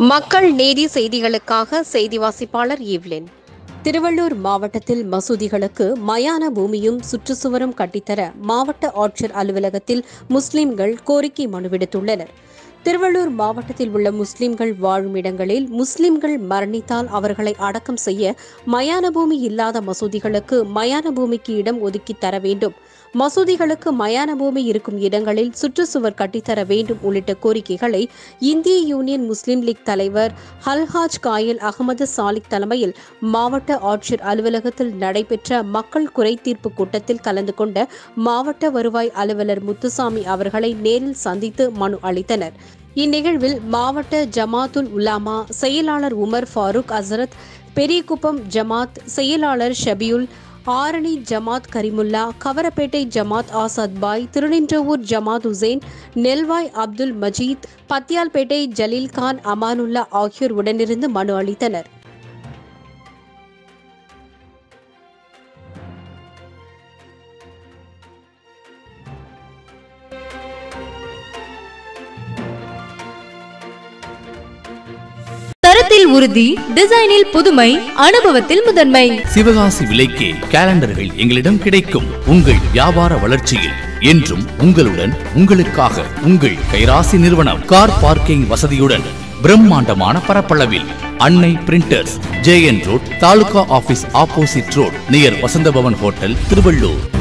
மக்கள் நீதி செய்திகளுக்காக செய்தி வாசிப்பாளர் ஈவ்லின் திருவள்ளூர் மாவட்டத்தில் மசூதிகளுக்கு மயான பூமியும் சுற்றுச்சுவரும் கட்டித்தர மாவட்ட ஆட்சியர் அலுவலகத்தில் முஸ்லிம்கள் கோரிக்கை மனு விடுத்துள்ளனர் திருவள்ளூர் மாவட்டத்தில் உள்ள முஸ்லிம்கள் வாழும் இடங்களில் முஸ்லிம்கள் மரணித்தால் அவர்களை அடக்கம் செய்ய மயான பூமி இல்லாத மசூதிகளுக்கு மயான பூமிக்கு இடம் ஒதுக்கி தர வேண்டும் மசூதிகளுக்கு மயான பூமி இருக்கும் இடங்களில் சுற்றுச்சுவர் கட்டித்தர வேண்டும் உள்ளிட்ட கோரிக்கைகளை இந்திய யூனியன் முஸ்லிம் லீக் தலைவர் ஹல்ஹாஜ் காயல் அகமது சாலிக் தலைமையில் மாவட்ட ஆட்சியர் அலுவலகத்தில் நடைபெற்ற மக்கள் குறை தீர்ப்பு கூட்டத்தில் கலந்து கொண்ட மாவட்ட வருவாய் அலுவலர் முத்துசாமி அவர்களை நேரில் சந்தித்து மனு அளித்தனர் இந்நிகழ்வில் மாவட்ட ஜமாத்துல் உலாமா செயலாளர் உமர் ஃபாரூக் அசரத் பெரியகுப்பம் ஜமாத் செயலாளர் ஷபியுல் ஆரணி ஜமாத் கரிமுல்லா கவரப்பேட்டை ஜமாத் ஆசாத் பாய் திருநின்றவூர் ஜமாத் உசேன் நெல்வாய் அப்துல் மஜீத் பத்தியால்பேட்டை ஜலீல் கான் அமானுல்லா ஆகியோர் உடனிருந்து மனு அளித்தனர் தரத்தில் உறுதி டிசைனில் புதுமை அனுபவத்தில் முதன்மை சிவகாசி விலைக்கே கேலண்டர்கள் எங்களிடம் கிடைக்கும் உங்கள் வியாபார வளர்ச்சியில் என்றும் உங்களுடன் உங்களுக்காக உங்கள் கைராசி நிறுவனம் கார் பார்க்கிங் வசதியுடன் பிரம்மாண்டமான பரப்பளவில் Annai printers JN road taluka office opposite road near Vasanthabhavan hotel Tiruvallur